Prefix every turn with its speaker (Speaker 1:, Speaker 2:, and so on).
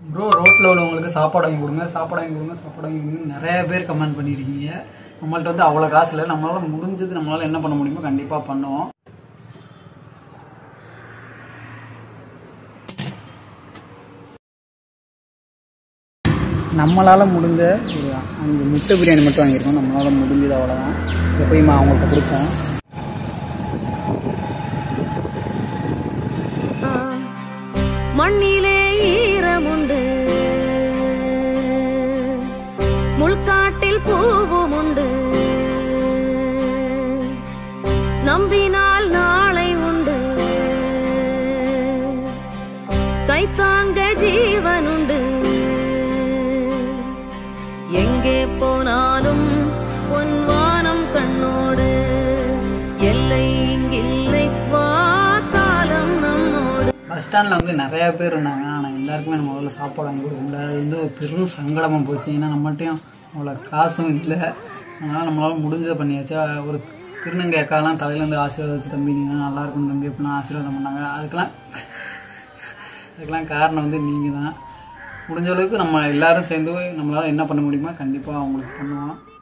Speaker 1: bro ரோட்டில் உள்ளவங்களுக்கு சாப்பாடு வாங்கி கொடுங்க சாப்பாடு வாங்கி கொடுங்க சாப்பாடு வாங்கி கொடுங்க நிறைய பேர் கமெண்ட் பண்ணியிருக்கீங்க நம்மள்ட்ட வந்து அவ்வளோ காசு இல்லை நம்மளால முடிஞ்சது நம்மளால என்ன பண்ண முடியுமோ கண்டிப்பாக பண்ணுவோம் நம்மளால் முடிஞ்ச ஒரு அஞ்சு முட்டை பிரியாணி மட்டும் வாங்கியிருக்கோம் நம்மளால் முடிஞ்சது அவ்வளோதான் இதை போய் மா- அவங்கள்ட்ட கொடுத்தோம்
Speaker 2: மண்ணிலே ஈரமுண்டு முள்காட்டில் பூவும் உண்டு நம்பினால் நாளை உண்டு கைத்தாங்க ஜீவனுண்டு எங்கே போனாலும் பொன்வானம் கண்ணோடு எல்லை இங்கில்லை வா காலம் நம்மோடு
Speaker 1: பஸ் ஸ்டாண்டில் வந்து நிறைய பேர் இருந்தாங்க ஆனால் எல்லாருக்குமே நம்ம முதல்ல சாப்பாடு வாங்கி கொடுக்க முடியாது அது வந்து ஒரு பெரும் சங்கடமாக போச்சு ஏன்னா நம்மகிட்டையும் அவ்வளோ காசும் இல்லை அதனால் நம்மளால் முடிஞ்சதை பண்ணியாச்சு ஒரு திருநங்கைக்காலாம் தலையிலேருந்து ஆசீர்வாதம் வச்சு தம்பி நீங்கள் நல்லா இருக்கும் தம்பி அப்படின்னா ஆசீர்வாதம் பண்ணாங்க அதுக்கெல்லாம் அதுக்கெல்லாம் காரணம் வந்து நீங்கள் தான் முடிஞ்ச அளவுக்கு நம்ம எல்லாரும் சேர்ந்து நம்மளால் என்ன பண்ண முடியுமோ கண்டிப்பாக அவங்களுக்கு பண்ணுவோம்